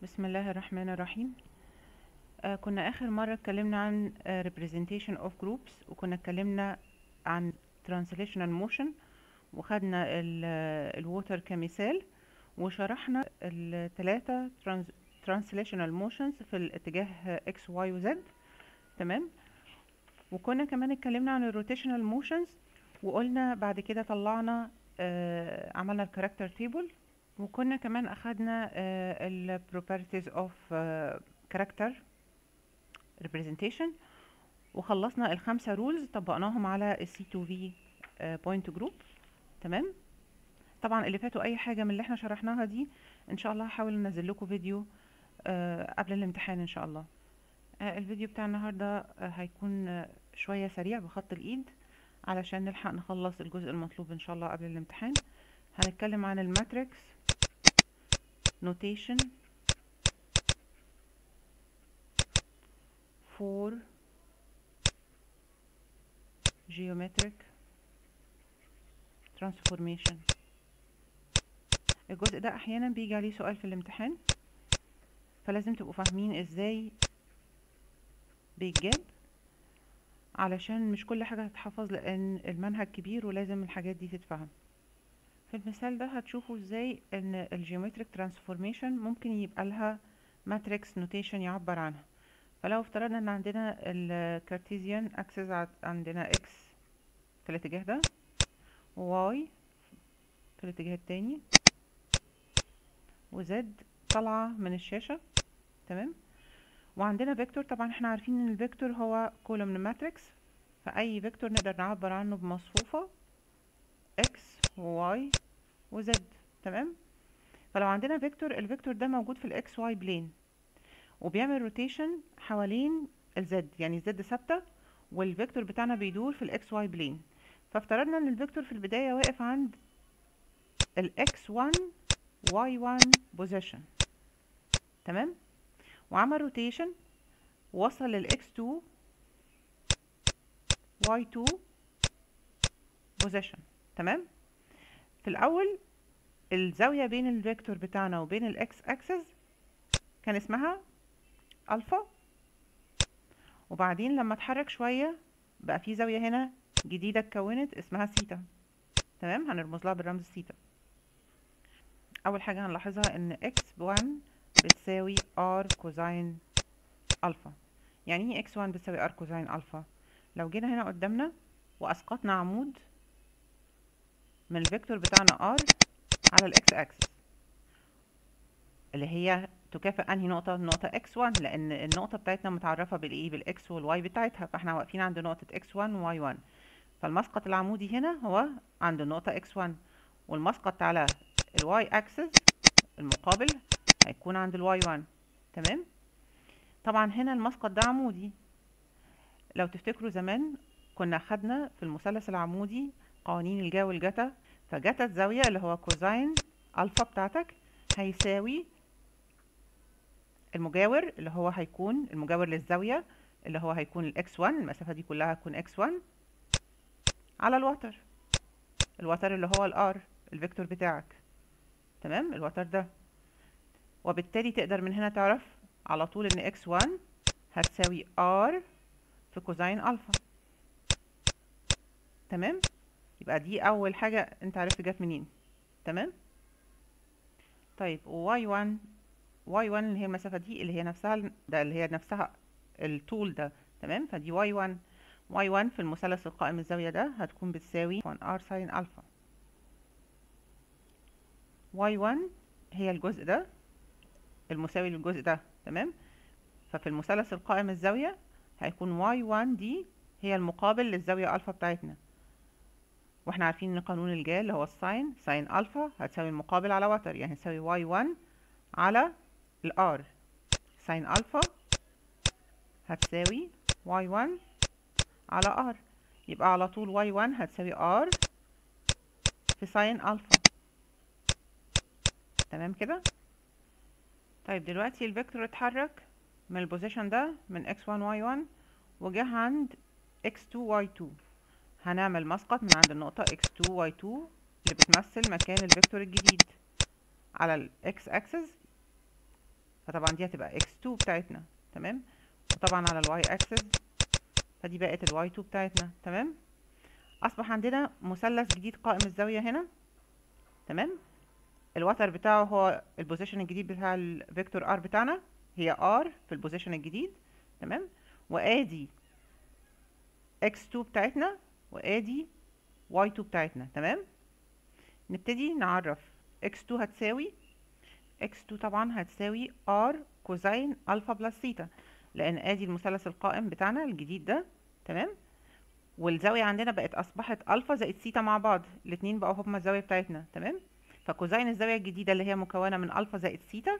بسم الله الرحمن الرحيم آه كنا آخر مرة اتكلمنا عن آه representation of groups وكنا اتكلمنا عن translational motion وخدنا الووتر كمثال وشرحنا الثلاثة translational motions في الاتجاه x y و z تمام وكنا كمان اتكلمنا عن الروتيشنال motions وقلنا بعد كده طلعنا آه عملنا الكاركتر تيبل وكنا كمان اخدنا ال properties of character representation وخلصنا الخمسة رولز طبقناهم على ال C2V point group تمام طبعا اللي فاتوا اي حاجة من اللي احنا شرحناها دي ان شاء الله هحاول انزل لكم فيديو قبل الامتحان ان شاء الله الفيديو بتاع النهاردة هيكون شوية سريع بخط الايد علشان نلحق نخلص الجزء المطلوب ان شاء الله قبل الامتحان هنتكلم عن الماتريكس notation for geometric transformation الجزء ده احيانا بيجي عليه سؤال في الامتحان فلازم تبقوا فاهمين ازاي بيتجاب علشان مش كل حاجة هتتحفظ لان المنهج كبير ولازم الحاجات دي تتفهم في المثال ده هتشوفوا ازاي ان الجيومتريك ترانسفورميشن ممكن يبقى لها ماتريكس نوتيشن يعبر عنها فلو افترضنا ان عندنا الكارتيزيان اكسس عندنا اكس في الاتجاه ده وواي في الاتجاه التاني وزد طالعة من الشاشة تمام وعندنا فيكتور طبعا احنا عارفين ان الفيكتور هو كولومن ماتريكس فاي فيكتور نقدر نعبر عنه بمصفوفة اكس وواي وزد تمام فلو عندنا فيكتور الفيكتور ده موجود في الاكس واي بلين وبيعمل روتيشن حوالين الزد يعني الزد ثابته والفيكتور بتاعنا بيدور في الاكس واي بلين فافترضنا ان الفيكتور في البدايه واقف عند الاكس 1 واي 1 بوزيشن تمام وعمل روتيشن وصل للاكس 2 واي 2 بوزيشن تمام في الاول الزاوية بين الفيكتور بتاعنا وبين الاكس اكسس كان اسمها الفا وبعدين لما اتحرك شوية بقى في زاوية هنا جديدة اتكونت اسمها سيتا تمام هنرمز لها بالرمز سيتا اول حاجة هنلاحظها ان اكس بوان بتساوي ار كوزين الفا يعني ايه اكس وان بتساوي ار كوزين الفا لو جينا هنا قدامنا واسقطنا عمود من الفيكتور بتاعنا r على الاكس اكسس اللي هي تكافئ انهي نقطة النقطة x1 لان النقطة بتاعتنا متعرفة بالايه بالاكس والواي بتاعتها فاحنا واقفين عند نقطة x1 و y1 فالمسقط العمودي هنا هو عند النقطة x1 والمسقط على الواي اكسس المقابل هيكون عند الواي 1 تمام طبعا هنا المسقط ده عمودي لو تفتكروا زمان كنا خدنا في المثلث العمودي قوانين الجا والجتا فجتا الزاوية اللي هو كوزين الفا بتاعتك هيساوي المجاور اللي هو هيكون المجاور للزاوية اللي هو هيكون الاكس 1 المسافة دي كلها هتكون اكس 1 على الوتر الوتر اللي هو الار الفيكتور بتاعك تمام الوتر ده وبالتالي تقدر من هنا تعرف على طول ان اكس 1 هتساوي ار في كوزين الفا تمام يبقى دي اول حاجة انت عرفت جت منين تمام طيب y1 y1 اللي هي المسافة دي اللي هي نفسها ده اللي هي نفسها الطول ده تمام فدي y1 y1 في المثلث القائم الزاوية ده هتكون بتساوي 1 r ساين الفا y1 هي الجزء ده المساوي للجزء ده تمام ففي المثلث القائم الزاوية هيكون y1 دي هي المقابل للزاوية الفا بتاعتنا واحنا عارفين ان قانون الجا اللي هو الساين ساين الفا هتساوي المقابل على وتر يعني هتساوي واي 1 على الار ساين الفا هتساوي واي 1 على ار يبقى على طول واي 1 هتساوي ار في ساين الفا تمام كده طيب دلوقتي الفيكتور اتحرك من البوزيشن ده من x1 y1 وجه عند x2 y2 هنعمل مسقط من عند النقطة x2 y2 اللي بتمثل مكان الفيكتور الجديد على ال x axis فطبعا دي هتبقى x2 بتاعتنا تمام وطبعا على الواي اكسس فدي بقت الواي 2 بتاعتنا تمام اصبح عندنا مثلث جديد قائم الزاويه هنا تمام الوتر بتاعه هو البوزيشن الجديد بتاع الفيكتور ار بتاعنا هي ار في البوزيشن الجديد تمام وادي x2 بتاعتنا وادي y2 بتاعتنا تمام نبتدي نعرف x2 هتساوي x2 طبعا هتساوي r كوزين الفا بلس ثيتا لان ادي المثلث القائم بتاعنا الجديد ده تمام والزاويه عندنا بقت اصبحت الفا زائد ثيتا مع بعض الاتنين بقوا هما الزاويه بتاعتنا تمام فكوزين الزاويه الجديده اللي هي مكونه من الفا زائد ثيتا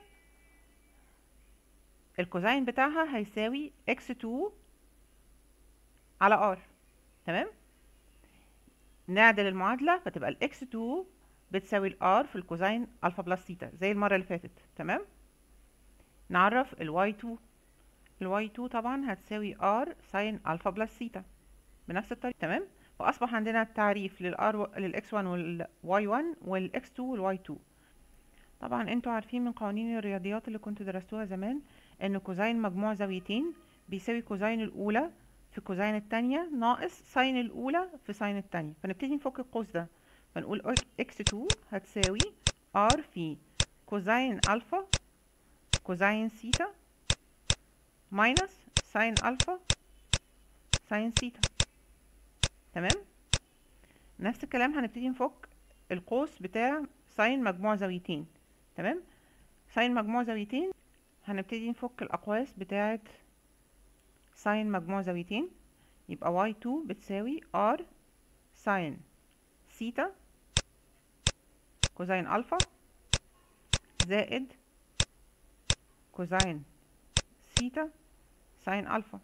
الكوزين بتاعها هيساوي x2 على r تمام نعدل المعادله فتبقى ال x2 بتساوي ال r في الكوزين الفا بلس ثيتا زي المره اللي فاتت تمام نعرف ال y2 ال y2 طبعا هتساوي r ساين الفا بلس ثيتا بنفس الطريقه تمام واصبح عندنا التعريف للار للاكس 1 والواي 1 والاكس 2 والواي 2 طبعا انتوا عارفين من قوانين الرياضيات اللي كنتوا درستوها زمان ان كوزين مجموع زاويتين بيساوي كوزين الاولى في كوزين التانية ناقص ساين الاولى في ساين التانية فنبتدي نفك القوس ده فنقول اكس 2 هتساوي ار في كوزين الفا كوزين سيتا ماينس ساين الفا ساين سيتا تمام نفس الكلام هنبتدي نفك القوس بتاع ساين مجموع زاويتين تمام ساين مجموع زاويتين هنبتدي نفك الأقواس بتاعة ساين مجموع زاويتين يبقى y2 بتساوي r ساين سيتا كوزين ألفا زائد كوزين سيتا ساين ألفا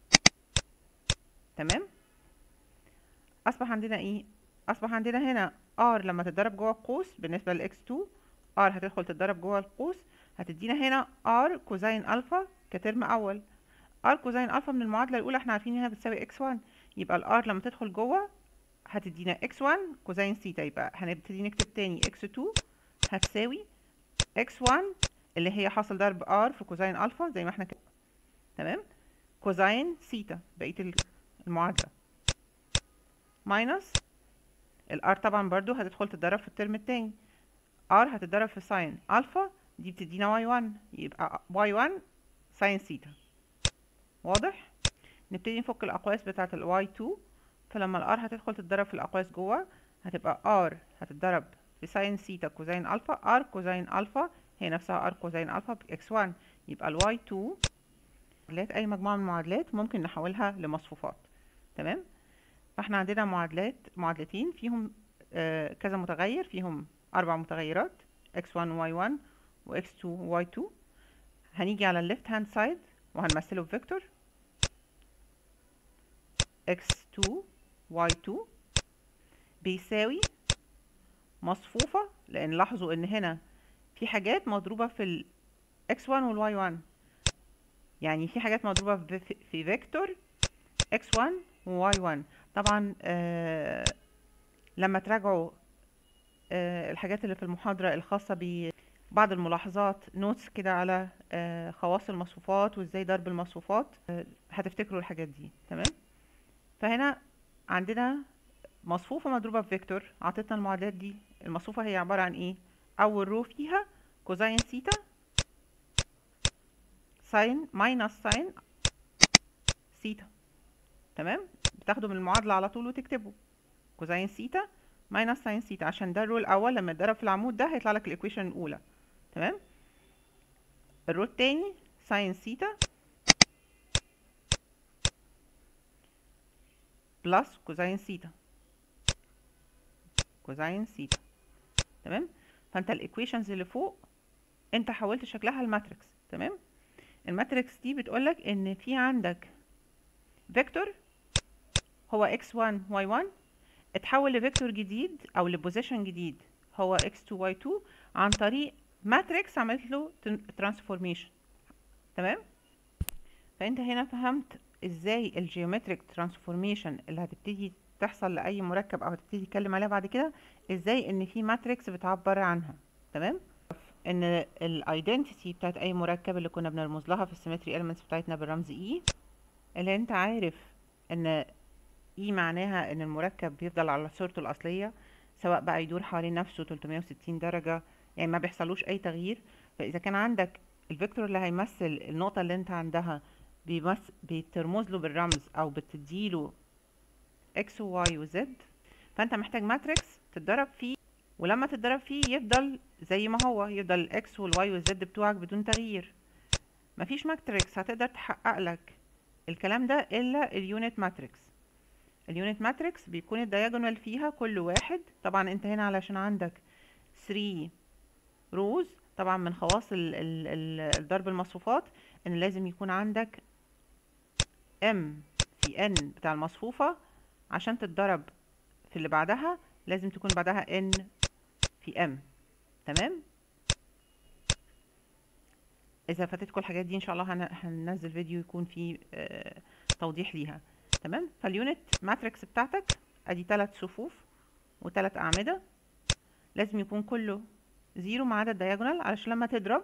تمام اصبح عندنا ايه اصبح عندنا هنا r لما تتضرب جوه القوس بالنسبه للاكس 2 r هتدخل تتضرب جوه القوس هتدينا هنا r كوزين الفا كترم اول r كوزين الفا من المعادله الاولى احنا عارفين انها بتساوي x1 يبقى الار لما تدخل جوه هتدينا x1 كوزين سيتا يبقى هنبتدي نكتب تاني x2 هتساوي x1 اللي هي حاصل ضرب r في كوزين الفا زي ما احنا كده تمام كوزين سيتا بقيه المعادله ماينس الار طبعا برضو هتدخل تتضرب في الترم التاني ار هتتضرب في ساين الفا دي بتدينا واي 1 يبقى واي 1 ساين سيتا واضح نبتدي نفك الاقواس بتاعه الواي 2 فلما الار هتدخل تتضرب في الاقواس جوه هتبقى ار هتتضرب في ساين سيتا كوزين الفا ار كوزين الفا هي نفسها ار كوزين الفا باكس 1 يبقى الواي 2 معادلات اي مجموعه من المعادلات ممكن نحولها لمصفوفات تمام فاحنا عندنا معادلات معادلتين فيهم آه كذا متغير فيهم أربع متغيرات x1 y1 و x2 y2 هنيجي على الليفت هاند سايد وهنمثله بفيكتور x2 y2 بيساوي مصفوفة لأن لاحظوا إن هنا في حاجات مضروبة في ال x1 وال y1 يعني في حاجات مضروبة في فيكتور x1 و y1 طبعا آه لما تراجعوا آه الحاجات اللي في المحاضرة الخاصة ببعض الملاحظات نوتس كده على آه خواص المصفوفات وازاي ضرب المصفوفات آه هتفتكروا الحاجات دي تمام فهنا عندنا مصفوفة مضروبة بفيكتور عطتنا المعادلات دي المصفوفة هي عبارة عن ايه اول رو فيها كوزين سيتا ساين ماينس ساين سيتا تمام بتاخده من المعادلة على طول وتكتبه كوزين سيتا ماينس ساين سيتا عشان ده الرو الأول لما يتضرب في العمود ده هيطلع لك الإيكويشن الأولى تمام الرو التاني ساين سيتا بلس كوزين سيتا كوزين سيتا تمام فانت الايكويشنز اللي فوق انت حولت شكلها الماتريكس تمام الماتريكس دي بتقولك ان في عندك فيكتور هو x1 y1 اتحول لفيكتور جديد او لبوزيشن جديد هو x2 y2 عن طريق ماتريكس عملت له ترانسفورميشن تمام فانت هنا فهمت ازاي الجيومتريك ترانسفورميشن اللي هتبتدي تحصل لاي مركب او هتبتدي تتكلم عليها بعد كده ازاي ان في ماتريكس بتعبر عنها تمام ان الايدنتيتي بتاعت اي مركب اللي كنا بنرمز لها في السيمتري elements بتاعتنا بالرمز اي اللي انت عارف ان اي معناها ان المركب بيفضل على صورته الاصليه سواء بقى يدور حوالين نفسه 360 درجه يعني ما بيحصلوش اي تغيير فاذا كان عندك الفيكتور اللي هيمثل النقطه اللي انت عندها بيمثل بترمز له بالرمز او بتديله اكس وواي وزد فانت محتاج ماتريكس تتدرب فيه ولما تتدرب فيه يفضل زي ما هو يفضل الاكس والواي والزد بتوعك بدون تغيير مفيش ماتريكس هتقدر تحقق لك الكلام ده الا اليونت ماتريكس اليونت ماتريكس بيكون الدياجونال فيها كل واحد طبعا انت هنا علشان عندك 3 روز طبعا من خواص ال ال ال الضرب المصفوفات ان لازم يكون عندك ام في ان بتاع المصفوفة عشان تتضرب في اللي بعدها لازم تكون بعدها ان في ام تمام اذا فاتتكم الحاجات دي ان شاء الله هن- هننزل فيديو يكون فيه آه، توضيح ليها تمام فاليونت ماتريكس بتاعتك ادي ثلاث صفوف وثلاث اعمده لازم يكون كله زيرو ما عدا الدياجونال علشان لما تضرب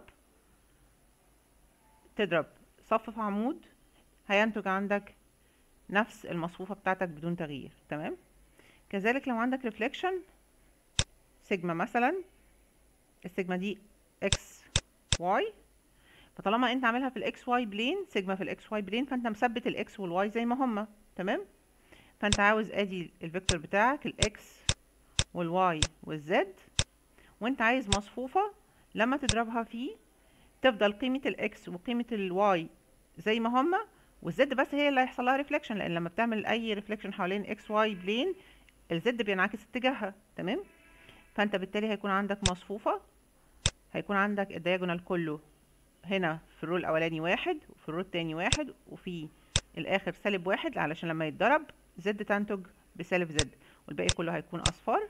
تضرب صف في عمود هينتج عندك نفس المصفوفة بتاعتك بدون تغيير تمام كذلك لو عندك ريفليكشن سيجما مثلا السيجما دي اكس واي فطالما انت عاملها في الاكس واي بلين سيجما في الاكس واي بلين فانت مثبت الاكس والواي زي ما هما تمام فانت عاوز ادي الفيكتور بتاعك الاكس والواي والزد وانت عايز مصفوفة لما تضربها فيه تفضل قيمة الاكس وقيمة الواي زي ما هما والزد بس هي اللي هيحصل لها ريفليكشن لان لما بتعمل اي ريفليكشن حوالين اكس واي بلين الزد بينعكس اتجاهها تمام فانت بالتالي هيكون عندك مصفوفة هيكون عندك الدياجونال كله هنا في الرول الاولاني واحد وفي الرول التاني واحد وفي الاخر سالب واحد علشان لما يتضرب زد تنتج بسالب زد والباقي كله هيكون اصفار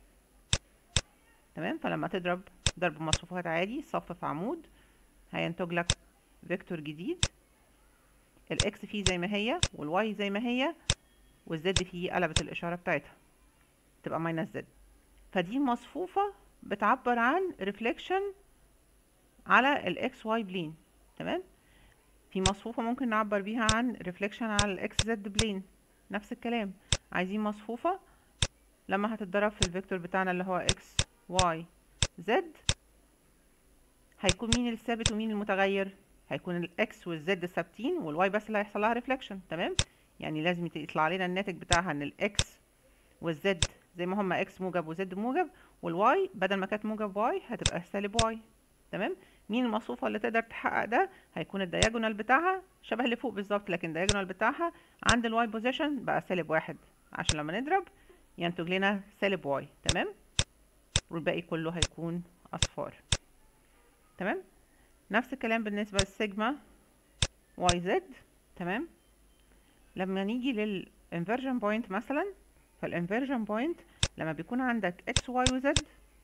تمام فلما تضرب ضرب مصفوفات عادي صف في عمود هينتج لك فيكتور جديد الاكس فيه زي ما هي والواي زي ما هي والزد فيه قلبت الاشاره بتاعتها تبقى ماينس زد فدي مصفوفه بتعبر عن ريفليكشن على الاكس واي بلين تمام في مصفوفه ممكن نعبر بيها عن ريفليكشن على الاكس زد بلين نفس الكلام عايزين مصفوفه لما هتتضرب في الفيكتور بتاعنا اللي هو اكس واي زد هيكون مين الثابت ومين المتغير هيكون الاكس والزد ثابتين والواي بس اللي هيحصل لها ريفليكشن تمام يعني لازم يطلع لنا الناتج بتاعها ان الاكس والزد زي ما هما اكس موجب وزد موجب والواي بدل ما كانت موجب واي هتبقى سالب واي تمام مين المصفوفة اللي تقدر تحقق ده هيكون الدياجونال بتاعها شبه اللي فوق بالظبط لكن الدياجونال بتاعها عند الواي بوزيشن بقى سالب واحد عشان لما نضرب ينتج لنا سالب واي تمام والباقي كله هيكون اصفار تمام نفس الكلام بالنسبة للسيجما واي زد تمام لما نيجي للانفرجن بوينت مثلا فالانفرجن بوينت لما بيكون عندك اكس واي وزد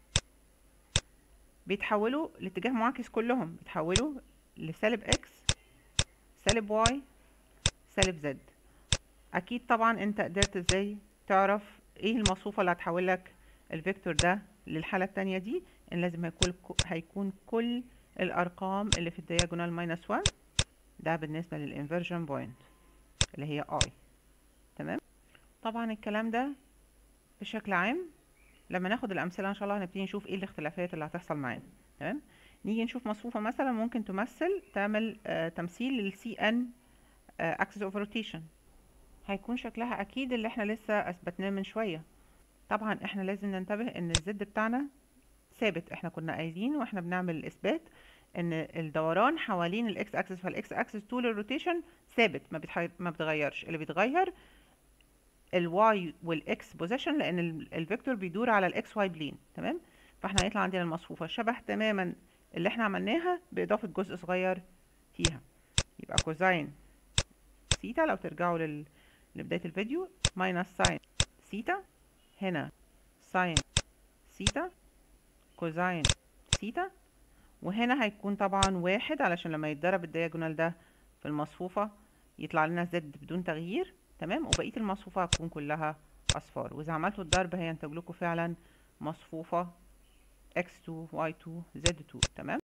بيتحولوا لاتجاه معاكس كلهم بيتحولوا لسالب اكس سالب واي سالب زد اكيد طبعا انت قدرت ازاي تعرف ايه المصفوفة اللي هتحول لك الفيكتور ده للحالة التانية دي ان لازم هيكون هيكون كل الارقام اللي في الدياجونال ماينس 1 ده بالنسبة للانفرجن بوينت اللي هي اي تمام طبعا الكلام ده بشكل عام لما ناخد الامثله ان شاء الله هنبتدي نشوف ايه الاختلافات اللي هتحصل معانا تمام نيجي نشوف مصفوفه مثلا ممكن تمثل تعمل آه تمثيل للسي ان اكسس اوف روتيشن هيكون شكلها اكيد اللي احنا لسه اثبتناه من شويه طبعا احنا لازم ننتبه ان الزد بتاعنا ثابت احنا كنا قايلين واحنا بنعمل الاثبات ان الدوران حوالين الاكس اكسس فالاكس اكسس طول الروتيشن ثابت ما بيتحي... ما بيتغيرش اللي بيتغير الواي والاكس بوزيشن لان الفيكتور بيدور على الاكس واي بلين تمام فاحنا هيطلع عندنا المصفوفه شبه تماما اللي احنا عملناها باضافه جزء صغير فيها يبقى كوزين سيتا لو ترجعوا لل... لبدايه الفيديو ماينس ساين سيتا هنا ساين سيتا كوزين سيتا وهنا هيكون طبعا واحد علشان لما يتضرب الدياجونال ده في المصفوفة يطلع لنا زد بدون تغيير تمام وبقية المصفوفة هتكون كلها أصفار وإذا عملتوا الضرب هينتج لكم فعلا مصفوفة x2 y2 z2 تمام